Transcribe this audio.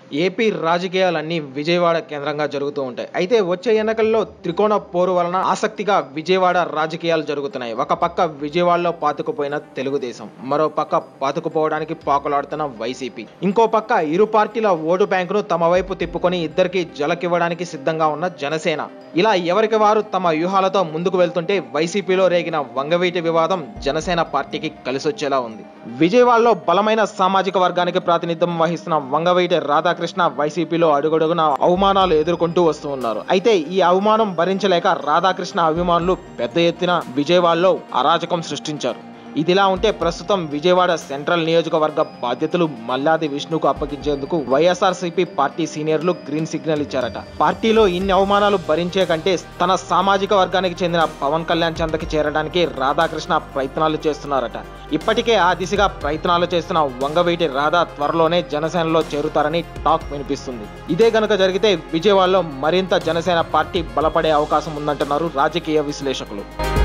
AP రాజకీయాలన్నీ Vijayawada కేంద్రంగా జరుగుతూ ఉంటాయి అయితే వచ్చే ఎన్నికల్లో త్రికోణ పోరు వలన ఆసక్తిగా విజయవాడ రాజకీయాలు జరుగుతున్నాయి ఒక పక్క విజయవాడలో పాతుకుపోయిన తెలుగుదేశం మరో పక్క పాతుకుపోవడానికి పాకులాడుతున్న వైసీపీ ఇంకో పక్క ఇరు పార్టీల ఓటు బ్యాంకును తమ వైపు తిప్పుకొని ఇద్దరికి జలకివ్వడానికి సిద్ధంగా ఉన్న జనసేన ఇలా ఎవరికి వారు తమ వ్యూహాలతో ముందుకు వెళ్తుంటే వైసీపీలో రేగిన వంగవీటి వివాదం జనసేన పార్టీకి కలిసొచ్చేలా ఉంది విజయవాడలో బలమైన సామాజిక వర్గానికి ప్రాతినిధ్యం వహిస్తున్న వంగవీటి రాధాకృష్ణ వైసీపీలో అడుగడుగున అవమానాలు ఎదుర్కొంటూ వస్తూ ఉన్నారు అయితే ఈ అవమానం భరించలేక రాధాకృష్ణ అభిమానులు పెద్ద ఎత్తున విజయవాడలో అరాచకం సృష్టించారు ఇదిలా ఉంటే ప్రస్తుతం విజయవాడ సెంట్రల్ నియోజకవర్గ బాధ్యతలు మల్లాది విష్ణుకు అప్పగించేందుకు వైఎస్ఆర్సీపీ పార్టీ సీనియర్లు గ్రీన్ సిగ్నల్ ఇచ్చారట పార్టీలో ఇన్ని అవమానాలు భరించే కంటే తన సామాజిక వర్గానికి చెందిన పవన్ కళ్యాణ్ చెంతకి చేరడానికి రాధాకృష్ణ ప్రయత్నాలు చేస్తున్నారట ఇప్పటికే ఆ దిశగా ప్రయత్నాలు చేస్తున్న వంగవీటి రాధా త్వరలోనే జనసేనలో చేరుతారని టాక్ వినిపిస్తుంది ఇదే గనుక జరిగితే విజయవాడలో మరింత జనసేన పార్టీ బలపడే అవకాశం ఉందంటున్నారు రాజకీయ విశ్లేషకులు